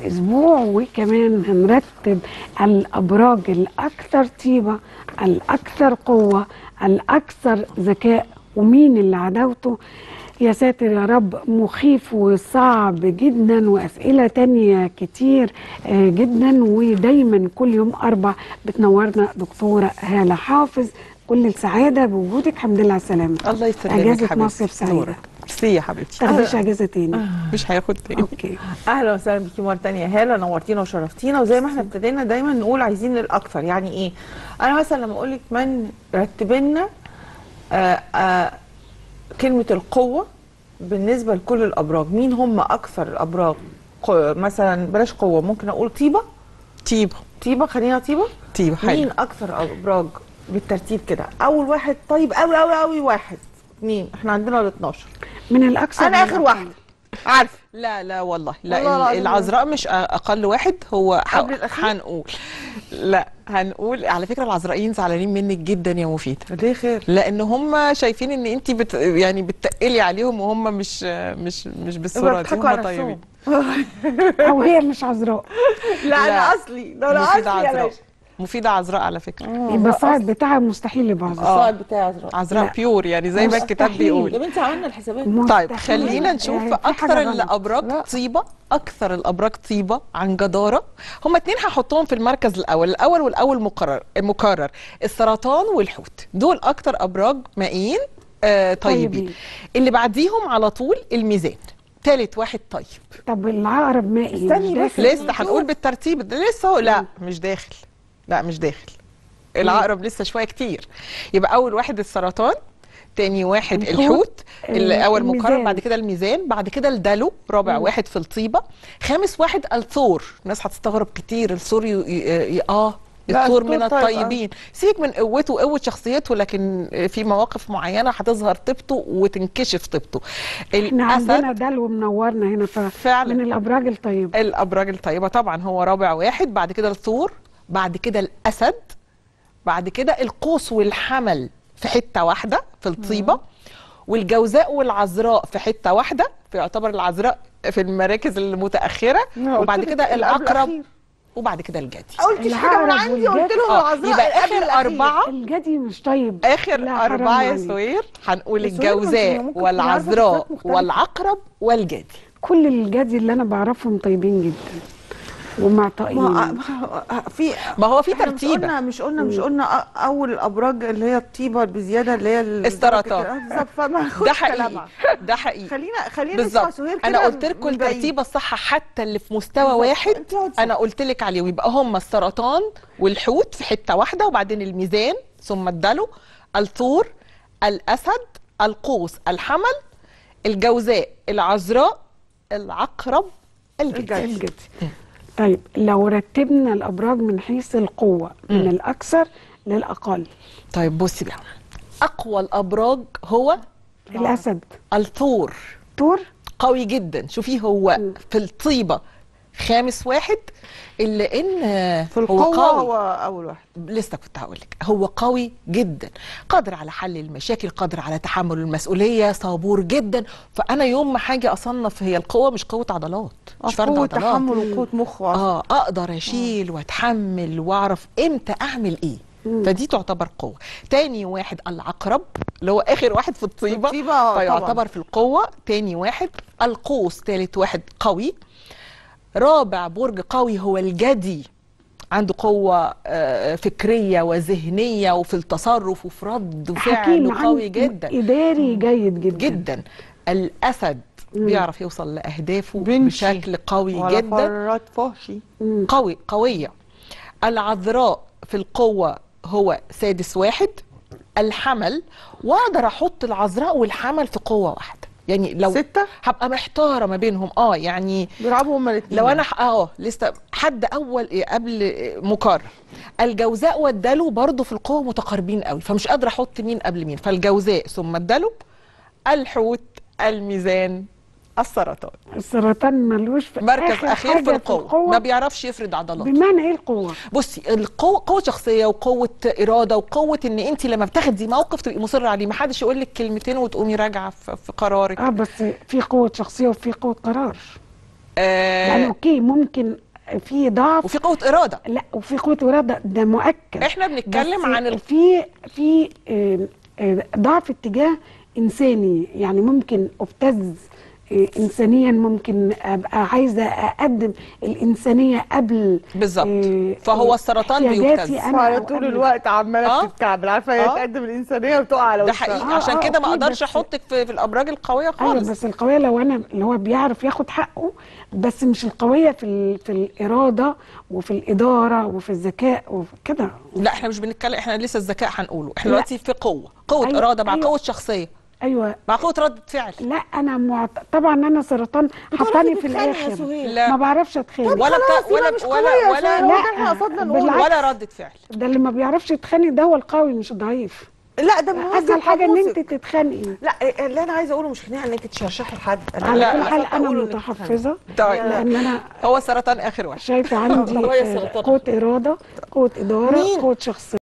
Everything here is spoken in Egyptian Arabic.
الاسبوع وكمان هنرتب الابراج الاكثر طيبه الاكثر قوه الاكثر ذكاء ومين اللي عداوته يا ساتر يا رب مخيف وصعب جدا واسئله تانية كتير آه، جدا ودايما كل يوم اربع بتنورنا دكتوره هاله حافظ كل السعاده بوجودك الحمد لله على السلامه الله يسلمك اجازه حبيبتي. مصيف سعيده نورك. ميرسي يا حبيبتي تاخديش اجازه تاني مش هياخد تاني اوكي اهلا وسهلا بيكي مره تانية هاله نورتينا وشرفتينا وزي ما احنا ابتدينا دايما نقول عايزين الاكثر يعني ايه انا مثلا لما اقول لك من رتب لنا آه، آه، كلمه القوه بالنسبه لكل الابراج مين هم اكثر الابراج ق- مثلا بلاش قوه ممكن اقول طيبه طيبه طيبه خلينا طيبه طيبه مين حلو اكثر ابراج بالترتيب كده اول واحد طيب قوي قوي قوي واحد مين احنا عندنا ال 12 من الاكثر انا اخر للأقل. واحده عارفه لا لا والله والله لا العظيم. العذراء مش اقل واحد هو ح- قبل الأخير؟ هنقول لا هنقول على فكره العذراءيين زعلانين منك جدا يا مفيده ليه خير لان هم شايفين ان انت بت يعني بتقلي عليهم وهم مش مش مش بالصوره دي بيضحكوا هم على طيبين او هي مش عذراء لا انا لا. اصلي ده انا مفيده اصلي يا عذراء باشا مفيده عذراء على فكره يبقى الصاعد بتاعها مستحيل يبقى عذراء الصائد بتاعي عذراء عذراء لا. بيور يعني زي ما الكتاب مستحيل. بيقول يا بنتي عملنا الحسابات طيب مستحيل. خلينا نشوف يعني في حاجة اكثر غلط. الابراج لا. طيبه اكثر الابراج طيبه عن جداره هم اتنين هحطهم في المركز الاول الاول والاول مقرر مكرر السرطان والحوت دول اكثر ابراج مائيين آه طيبين طيبين. اللي بعديهم على طول الميزان ثالث واحد طيب طب العقرب مائي استني مش بس. داخل؟ لسه هنقول بالترتيب ده لسه هو لا مش داخل لا مش داخل العقرب لسه شويه كتير يبقى اول واحد السرطان تاني واحد الحوت، الحوت الاول الميزان. مقرر بعد كده الميزان بعد كده الدلو رابع واحد في الطيبه خامس واحد الثور الناس هتستغرب كتير الثور ي... ي... ي... اه لا، الثور الثور من طيب، آه. الطيبين سيبك من قوته وقوه شخصيته لكن في مواقف معينه هتظهر طيبته وتنكشف طيبته احنا عندنا الاسد دلو منورنا هنا ف فعلا. من الابراج الطيبه الابراج الطيبه طبعا هو رابع واحد بعد كده الثور بعد كده الاسد بعد كده القوس والحمل في حته واحده في الطيبه والجوزاء والعذراء في حته واحده فيعتبر العذراء في المراكز المتاخره أنا وبعد قلت لك كده اللي قبل العقرب الأخير. وبعد كده الجدي قلتش حاجه من العقرب عندي قلت والجد. لهم آه، العذراء يبقى قبل اخر الأخير. اربعه الجدي مش طيب اخر لا، حرام اربعه يا عليك. سوير هنقول بس سوير ما انت الجوزاء ممكن تكوني عارفة والعذراء صفات مختلفة. والعقرب والجدي كل الجدي اللي انا بعرفهم طيبين جدا ومعطائين ما ما- في ما هو في احنا مش ترتيبه قلنا مش قلنا مش قلنا أ- اول الابراج اللي هي الطيبه بزياده اللي هي ال- السرطان. درجة- بالظبط فما ده ناخدش حقيقي كلامها. ده حقيقي خلينا خلينا نسمع بالظبط سهير انا كده قلت لكم من بعيد. الترتيبه الصح حتى اللي في مستوى بالظبط. واحد انت اقعدي صح. انا قلت لك عليه ويبقى هم السرطان والحوت في حته واحده وبعدين الميزان ثم الدلو الثور الاسد القوس الحمل الجوزاء العذراء العقرب الجدي الجدي. الجدي طيب لو رتبنا الابراج من حيث القوه من الاكثر للاقل طيب بصي بقى اقوى الابراج هو الاسد الثور تور قوي جدا شوفيه هو في الطيبه خامس واحد الا ان في هو القوه قوي هو اول واحد لسه كنت هقول لك هو قوي جدا قادر على حل المشاكل قادر على تحمل المسؤوليه صبور جدا فانا يوم ما حاجه اصنف هي القوه مش قوه عضلات مش فرد قوه عضلات تحمل وقوه مخ أصلاً. اه اقدر اشيل واتحمل واعرف امتى اعمل ايه فدي تعتبر قوه تاني واحد العقرب اللي هو اخر واحد في الطيبه الطيبة، آه، فيعتبر طبعاً. في القوه تاني واحد القوس تالت واحد قوي رابع برج قوي هو الجدي عنده قوة آه، فكرية وذهنية وفي التصرف وفي رد وفعل حكيم قوي عن- جدا اداري جيد جدا جدا الأسد بيعرف يوصل لأهدافه بنشي. بشكل قوي ولا جدا فرات فحشي قوي قوية العذراء في القوة هو سادس واحد الحمل واقدر احط العذراء والحمل في قوة واحدة يعني لو ستة؟ هبقى محتارة ما بينهم اه يعني بيلعبوا هما الاثنين لو انا ح- اه لسه حد اول إيه قبل إيه مكرر الجوزاء والدلو برضو في القوه متقاربين قوي فمش قادره احط مين قبل مين فالجوزاء ثم الدلو الحوت الميزان السرطان السرطان ملوش في مركز آخر اخير حاجة في القوه ما بيعرفش يفرد عضلات بمعنى ايه القوه بصي القوه قوه شخصيه وقوه اراده وقوه ان انت لما بتاخدي موقف تبقي مصره عليه ما حدش يقول لك كلمتين وتقومي راجعه في في قرارك اه بس في قوه شخصيه وفي قوه قرار يعني آه اوكي ممكن في ضعف وفي قوه اراده لا وفي قوه اراده ده مؤكد احنا بنتكلم بس عن ال... في في آه، آه، ضعف اتجاه انساني يعني ممكن ابتز آه، انسانيا ممكن ابقى عايزه اقدم الانسانيه قبل بالظبط. آه، فهو آه، السرطان احتياجاتي بيبتز. أنا وعلى أو طول قبل- الوقت عماله آه. بتتكعبل عارفه هي آه. تقدم الانسانيه وتقع على ده وشها حقيقي آه، عشان آه، كده ما أوكي، اقدرش بس- احطك في, في الابراج القويه ايوه خالص بس القويه لو انا اللي هو بيعرف ياخد حقه بس مش القويه في ال- في الاراده وفي الاداره وفي الذكاء وفي كده لا احنا مش بنتكلم احنا لسه الذكاء هنقوله احنا لا. دلوقتي في قوه قوه أيوة، اراده مع أيوة. قوه شخصيه ايوه مع قوه رده فعل لا انا معت... طبعا انا سرطان حطاني في الاخر لا. ما بعرفش اتخانق ولا بتا... ولا مش ولا قوية ولا عشان هو لا، ده احنا قصدنا نقول بالعكس. ولا رده فعل ده اللي ما بيعرفش يتخانق ده هو القوي مش الضعيف لا ده من اسهل وجهة حاجه ان نظرك. انت تتخانقي لا اللي انا عايزه اقوله مش خليني انك تشرشحي لحد أنا على لا، كل لا، حال قصدت انا أقوله إنك متحفظه طيب لان انا هو السرطان اخر واحد شايفه عندي قوية آه، سرطان. قوه اراده قوه اداره مين؟ قوه شخصيه